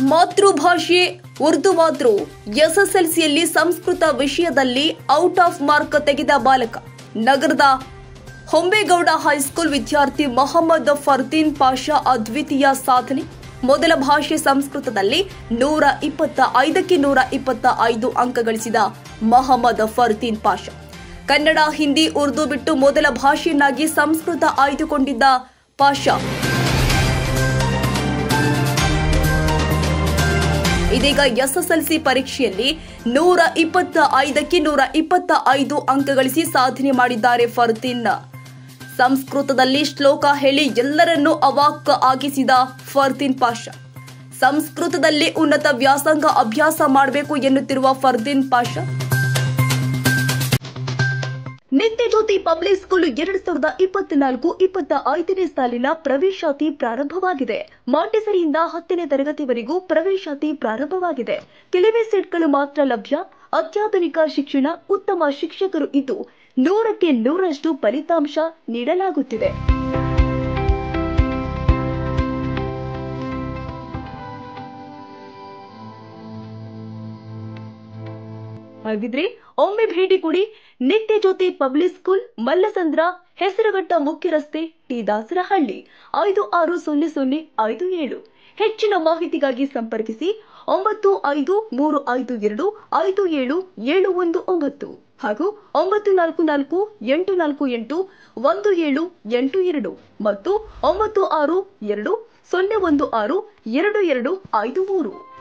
ಮಾತೃಭಾಷೆ ಉರ್ದುವಾದ್ರೂ ಎಸ್ಎಸ್ಎಲ್ಸಿಯಲ್ಲಿ ಸಂಸ್ಕೃತ ವಿಷಯದಲ್ಲಿ out of mark ತೆಗೆದ ಬಾಲಕ ನಗರದ ಹೊಂಬೇಗೌಡ ಹೈಸ್ಕೂಲ್ ವಿದ್ಯಾರ್ಥಿ ಮೊಹಮ್ಮದ್ ಫರ್ದೀನ್ ಪಾಷಾ ಅದ್ವಿತೀಯ ಸಾಧನೆ ಮೊದಲ ಭಾಷೆ ಸಂಸ್ಕೃತದಲ್ಲಿ ನೂರ ಇಪ್ಪತ್ತ ಐದಕ್ಕೆ ನೂರ ಇಪ್ಪತ್ತ ಐದು ಅಂಕ ಗಳಿಸಿದ ಮೊಹಮ್ಮದ್ ಫರ್ದೀನ್ ಪಾಷಾ ಕನ್ನಡ ಹಿಂದಿ ಉರ್ದು ಬಿಟ್ಟು ಮೊದಲ ಭಾಷೆಯನ್ನಾಗಿ ಸಂಸ್ಕೃತ ಆಯ್ದುಕೊಂಡಿದ್ದ ಪಾಷಾ ಇದೀಗ ಎಸ್ಎಸ್ಎಲ್ಸಿ ಪರೀಕ್ಷೆಯಲ್ಲಿ ನೂರ ಇಪ್ಪತ್ತ ಐದಕ್ಕೆ ನೂರ ಇಪ್ಪತ್ತ ಐದು ಅಂಕ ಗಳಿಸಿ ಸಾಧನೆ ಮಾಡಿದ್ದಾರೆ ಫರ್ದೀನ್ ಸಂಸ್ಕೃತದಲ್ಲಿ ಶ್ಲೋಕ ಹೇಳಿ ಎಲ್ಲರನ್ನೂ ಅವಾಕ್ ಆಗಿಸಿದ ಫರ್ದೀನ್ ಪಾಷಾ ಸಂಸ್ಕೃತದಲ್ಲಿ ಉನ್ನತ ವ್ಯಾಸಂಗ ಅಭ್ಯಾಸ ಮಾಡಬೇಕು ಎನ್ನುತ್ತಿರುವ ಫರ್ದೀನ್ ಪಾಷಾ ನಿತ್ಯ ಜ್ಯೋತಿ ಪಬ್ಲಿಕ್ ಸ್ಕೂಲ್ ಎರಡ್ ಸಾವಿರದ ಇಪ್ಪತ್ನಾಲ್ಕು ಇಪ್ಪತ್ತ ಐದನೇ ಸಾಲಿನ ಪ್ರವೇಶಾತಿ ಪ್ರಾರಂಭವಾಗಿದೆ ಮಾಂಟೆಸರಿಯಿಂದ ಹತ್ತನೇ ತರಗತಿವರೆಗೂ ಪ್ರವೇಶಾತಿ ಪ್ರಾರಂಭವಾಗಿದೆ ಕೆಲವೇ ಸೀಟ್ಗಳು ಮಾತ್ರ ಲಭ್ಯ ಅತ್ಯಾಧುನಿಕ ಶಿಕ್ಷಣ ಉತ್ತಮ ಶಿಕ್ಷಕರು ಇದ್ದು ನೂರಕ್ಕೆ ನೂರಷ್ಟು ಫಲಿತಾಂಶ ನೀಡಲಾಗುತ್ತಿದೆ ಹಾಗಿದ್ರೆ ಒಮ್ಮೆ ಭೇಟಿ ಕೊಡಿ ನಿತ್ಯ ಜ್ಯೋತಿ ಪಬ್ಲಿಕ್ ಸ್ಕೂಲ್ ಮಲ್ಲಸಂದ್ರ ಹೆಸರುಘಟ್ಟ ಮುಖ್ಯ ರಸ್ತೆ ಟಿ ದಾಸರಹಳ್ಳಿ ಐದು ಆರು ಸೊನ್ನೆ ಸೊನ್ನೆ ಐದು ಏಳು ಹೆಚ್ಚಿನ ಮಾಹಿತಿಗಾಗಿ ಸಂಪರ್ಕಿಸಿ ಒಂಬತ್ತು ಐದು ಮೂರು ಐದು ಎರಡು ಐದು ಏಳು ಏಳು ಒಂದು ಒಂಬತ್ತು ಹಾಗೂ ಒಂಬತ್ತು ನಾಲ್ಕು ನಾಲ್ಕು ಎಂಟು ನಾಲ್ಕು ಎಂಟು ಒಂದು ಏಳು ಎಂಟು ಎರಡು ಮತ್ತು ಒಂಬತ್ತು ಆರು ಎರಡು ಸೊನ್ನೆ ಒಂದು ಆರು ಎರಡು ಎರಡು ಐದು ಮೂರು